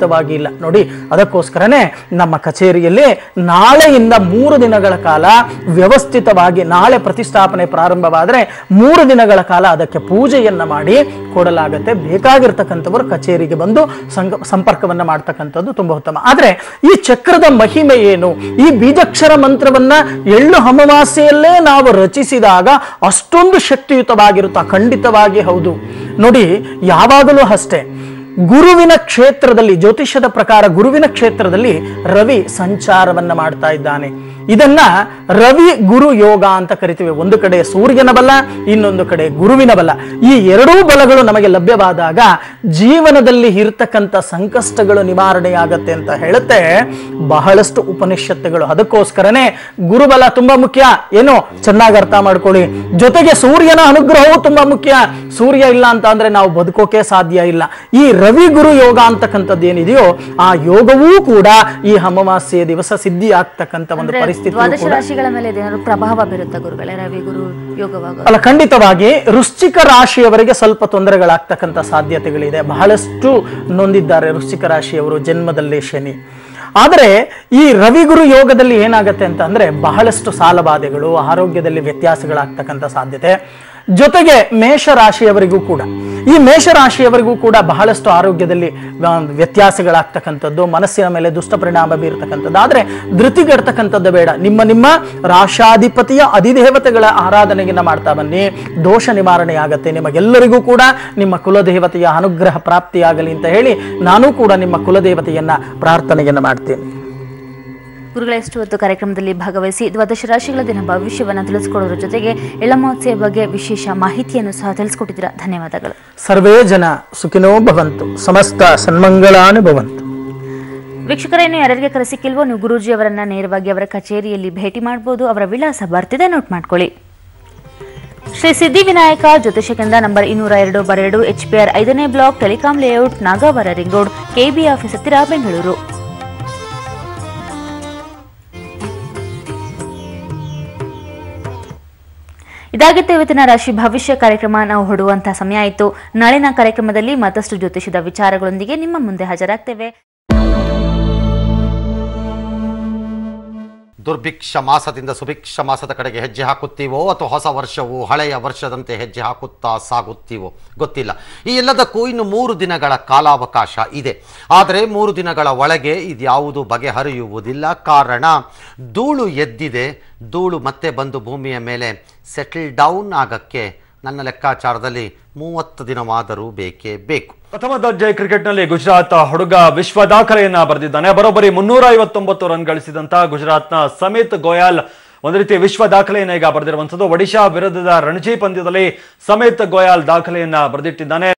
ಖಂಡಿತವಾಗಿ ಇಲ್ಲ ನೋಡಿ ಅದಕ್ಕೋಸ್ಕರನೇ ನಮ್ಮ ಕಚೇರಿಯಲ್ಲಿ ನಾಳೆಯಿಂದ ಮೂರು ದಿನಗಳ ಕಾಲ ವ್ಯವಸ್ಥಿತವಾಗಿ ನಾಳೆ ಪ್ರತಿಷ್ಠಾಪನೆ ಪ್ರಾರಂಭವಾದರೆ ಮೂರು ದಿನಗಳ ಕಾಲ ಅದಕ್ಕೆ ಪೂಜೆಯನ್ನ ಮಾಡಿ ಕೊಡಲಾಗತ್ತೆ ಬೇಕಾಗಿರ್ತಕ್ಕಂಥವರು ಕಚೇರಿಗೆ ಬಂದು ಸಂಗ ಸಂಪರ್ಕವನ್ನ ಮಾಡ್ತಕ್ಕಂಥದ್ದು ತುಂಬಾ ಉತ್ತಮ ಆದ್ರೆ ಈ ಚಕ್ರದ ಮಹಿಮೆ ಏನು ಈ ಬೀಜಕ್ಷರ ಮಂತ್ರವನ್ನ ಎಳ್ಳು ಅಮಾವಾಸ್ಯೆಯಲ್ಲೇ ನಾವು ರಚಿಸಿದಾಗ ಅಷ್ಟೊಂದು ಶಕ್ತಿಯುತವಾಗಿರುತ್ತಾ ಖಂಡಿತವಾಗಿ ಹೌದು ನೋಡಿ ಯಾವಾಗಲೂ ಅಷ್ಟೇ ಗುರುವಿನ ಕ್ಷೇತ್ರದಲ್ಲಿ ಜ್ಯೋತಿಷ್ಯದ ಪ್ರಕಾರ ಗುರುವಿನ ಕ್ಷೇತ್ರದಲ್ಲಿ ರವಿ ಸಂಚಾರವನ್ನ ಮಾಡ್ತಾ ಇದ್ದಾನೆ ಇದನ್ನ ರವಿ ಗುರು ಯೋಗ ಅಂತ ಕರಿತೀವಿ ಒಂದು ಕಡೆ ಸೂರ್ಯನ ಬಲ ಇನ್ನೊಂದು ಕಡೆ ಗುರುವಿನ ಬಲ ಈ ಎರಡೂ ಬಲಗಳು ನಮಗೆ ಲಭ್ಯವಾದಾಗ ಜೀವನದಲ್ಲಿ ಇರ್ತಕ್ಕಂಥ ಸಂಕಷ್ಟಗಳು ನಿವಾರಣೆಯಾಗತ್ತೆ ಅಂತ ಹೇಳುತ್ತೆ ಬಹಳಷ್ಟು ಉಪನಿಷತ್ತುಗಳು ಅದಕ್ಕೋಸ್ಕರನೇ ಗುರುಬಲ ತುಂಬಾ ಮುಖ್ಯ ಏನು ಚೆನ್ನಾಗಿ ಅರ್ಥ ಮಾಡ್ಕೊಳ್ಳಿ ಜೊತೆಗೆ ಸೂರ್ಯನ ಅನುಗ್ರಹವು ತುಂಬಾ ಮುಖ್ಯ ಸೂರ್ಯ ಇಲ್ಲ ಅಂತ ಅಂದ್ರೆ ನಾವು ಬದುಕೋಕೆ ಸಾಧ್ಯ ಇಲ್ಲ ಈ ರವಿ ಗುರು ಯೋಗ ಅಂತಕ್ಕಂಥದ್ದು ಏನಿದೆಯೋ ಆ ಯೋಗವೂ ಕೂಡ ಈ ಅಮಾವಾಸ್ಯೆಯ ದಿವಸ ಸಿದ್ಧಿ ಆಗ್ತಕ್ಕಂಥ ಒಂದು ಅಂದ್ರೆ ಪರಿಸ್ಥಿತಿ ದ್ವಾದಶ ರಾಶಿಗಳ ಮೇಲೆ ಇದೇನಾದ್ರು ಪ್ರಭಾವ ಬೀರುತ್ತಾ ಗುರುಗಳೇ ರವಿ ಗುರು ಯೋಗವಾಗ ಅಲ್ಲ ಖಂಡಿತವಾಗಿ ವೃಶ್ಚಿಕ ರಾಶಿಯವರಿಗೆ ಸ್ವಲ್ಪ ತೊಂದರೆಗಳಾಗ್ತಕ್ಕಂಥ ಸಾಧ್ಯತೆಗಳಿದೆ ಬಹಳಷ್ಟು ನೊಂದಿದ್ದಾರೆ ವೃಶ್ಚಿಕ ರಾಶಿಯವರು ಜನ್ಮದಲ್ಲಿ ಶನಿ ಆದರೆ ಈ ರವಿಗುರು ಯೋಗದಲ್ಲಿ ಏನಾಗುತ್ತೆ ಅಂತ ಅಂದ್ರೆ ಬಹಳಷ್ಟು ಸಾಲಬಾಧೆಗಳು ಆರೋಗ್ಯದಲ್ಲಿ ವ್ಯತ್ಯಾಸಗಳಾಗ್ತಕ್ಕಂಥ ಸಾಧ್ಯತೆ ಜೊತೆಗೆ ಮೇಷ ರಾಶಿಯವರಿಗೂ ಕೂಡ ಈ ಮೇಷ ರಾಶಿಯವರಿಗೂ ಕೂಡ ಬಹಳಷ್ಟು ಆರೋಗ್ಯದಲ್ಲಿ ಆ, ವ್ಯತ್ಯಾಸಗಳಾಗ್ತಕ್ಕಂಥದ್ದು ಮನಸ್ಸಿನ ಮೇಲೆ ದುಷ್ಟ ಪರಿಣಾಮ ಬೀರ್ತಕ್ಕಂಥದ್ದು ಆದ್ರೆ ಧೃತಿಗೆಡ್ತಕ್ಕಂಥದ್ದು ಬೇಡ ನಿಮ್ಮ ನಿಮ್ಮ ರಾಶಾಧಿಪತಿಯ ಅಧಿದೇವತೆಗಳ ಆರಾಧನೆಯನ್ನ ಮಾಡ್ತಾ ಬನ್ನಿ ದೋಷ ನಿವಾರಣೆ ಆಗತ್ತೆ ನಿಮಗೆಲ್ಲರಿಗೂ ಕೂಡ ನಿಮ್ಮ ಕುಲದೇವತೆಯ ಅನುಗ್ರಹ ಪ್ರಾಪ್ತಿಯಾಗಲಿ ಅಂತ ಹೇಳಿ ನಾನು ಕೂಡ ನಿಮ್ಮ ಕುಲದೇವತೆಯನ್ನ ಪ್ರಾರ್ಥನೆಯನ್ನ ಮಾಡ್ತೇನೆ ಗುರುಗಳ ಎಷ್ಟು ಹೊತ್ತು ಕಾರ್ಯಕ್ರಮದಲ್ಲಿ ಭಾಗವಹಿಸಿ ದ್ವಾದಶ ರಾಶಿಗಳ ದಿನ ಭವಿಷ್ಯವನ್ನು ತಿಳಿಸ್ಕೊಡೋದ್ರ ಜೊತೆಗೆ ಎಳ್ಳಮಾವಾಸ್ಯೆಯ ಬಗ್ಗೆ ವಿಶೇಷ ಮಾಹಿತಿಯನ್ನು ಸಹ ತಿಳಿಸ್ಕೊಟ್ಟಿದ್ದೀರಾ ಧನ್ಯವಾದಗಳು ಸರ್ವೇ ಜನ ಸುಖಿನೋ ಭವಂತು ಸಮಸ್ತ ಸನ್ಮಂಗಳಾನು ಭವಂತು ವೀಕ್ಷಕರೇನು ಯಾರಿಗೆ ಕರೆಸಿಕ್ಕಿಲ್ವೋ ನೀವು ಗುರೂಜಿ ಅವರನ್ನ ನೇರವಾಗಿ ಅವರ ಕಚೇರಿಯಲ್ಲಿ ಭೇಟಿ ಮಾಡಬಹುದು ಅವರ ವಿಳಾಸ ಬರ್ತಿದೆ ನೋಟ್ ಮಾಡ್ಕೊಳ್ಳಿ ಶ್ರೀ ಸಿದ್ಧಿವಿನಾಯಕ ಜ್ಯೋತಿಷ ಕೇಂದ್ರ ನಂಬರ್ ಇನ್ನೂರ ಎರಡು ಬರೆರಡು ಎಚ್ ಪಿ ಆರ್ ಐದನೇ block telecom layout Nagavara ring road KB office ಹತ್ತಿರ ಬೆಂಗಳೂರು ಇದಾಗಿತ್ತು ಇವತ್ತಿನ ರಾಶಿ ಭವಿಷ್ಯ ಕಾರ್ಯಕ್ರಮ ನಾವು ಹೊಡುವಂತಹ ಸಮಯ ಆಯಿತು ನಾಳಿನ ಕಾರ್ಯಕ್ರಮದಲ್ಲಿ ಮತ್ತಷ್ಟು ಜ್ಯೋತಿಷದ ವಿಚಾರಗಳೊಂದಿಗೆ ನಿಮ್ಮ ಮುಂದೆ ಹಾಜರಾಗ್ತೇವೆ ದುರ್ಭಿಕ್ಷ ಮಾಸದಿಂದ ಸುಭಿಕ್ಷ ಮಾಸದ ಕಡೆಗೆ ಹೆಜ್ಜೆ ಹಾಕುತ್ತೀವೋ ಅಥವಾ ಹೊಸ ವರ್ಷವು ಹಳೆಯ ವರ್ಷದಂತೆ ಹೆಜ್ಜೆ ಹಾಕುತ್ತಾ ಸಾಗುತ್ತೀವೋ ಗೊತ್ತಿಲ್ಲ ಈ ಎಲ್ಲದಕ್ಕೂ ಇನ್ನು ಮೂರು ದಿನಗಳ ಕಾಲಾವಕಾಶ ಇದೆ ಆದರೆ ಮೂರು ದಿನಗಳ ಒಳಗೆ ಇದ್ಯಾವುದು ಬಗೆಹರಿಯುವುದಿಲ್ಲ ಕಾರಣ ಧೂಳು ಎದ್ದಿದೆ ಧೂಳು ಮತ್ತೆ ಬಂದು ಭೂಮಿಯ ಮೇಲೆ ಸೆಟಲ್ ಡೌನ್ ಆಗಕ್ಕೆ ನನ್ನ ಲೆಕ್ಕಾಚಾರದಲ್ಲಿ ಮೂವತ್ತು ದಿನವಾದರೂ ಬೇಕೇ ಬೇಕು ಪ್ರಥಮ ದರ್ಜೆ ಕ್ರಿಕೆಟ್ನಲ್ಲಿ ಗುಜರಾತ್ ಹುಡುಗ ವಿಶ್ವ ದಾಖಲೆಯನ್ನ ಬರೆದಿದ್ದಾನೆ ಬರೋಬ್ಬರಿ ಮುನ್ನೂರ ಐವತ್ತೊಂಬತ್ತು ರನ್ ಗಳಿಸಿದಂತ ಗುಜರಾತ್ನ ಸಮಿತ್ ಗೋಯಲ್ ಒಂದು ರೀತಿ ವಿಶ್ವ ದಾಖಲೆಯನ್ನ ಈಗ ಬರೆದಿರುವಂತದ್ದು ಒಡಿಶಾ ವಿರುದ್ಧದ ರಣಜಿ ಪಂದ್ಯದಲ್ಲಿ ಸಮಿತ್ ಗೋಯಲ್ ದಾಖಲೆಯನ್ನ ಬರೆದಿಟ್ಟಿದ್ದಾನೆ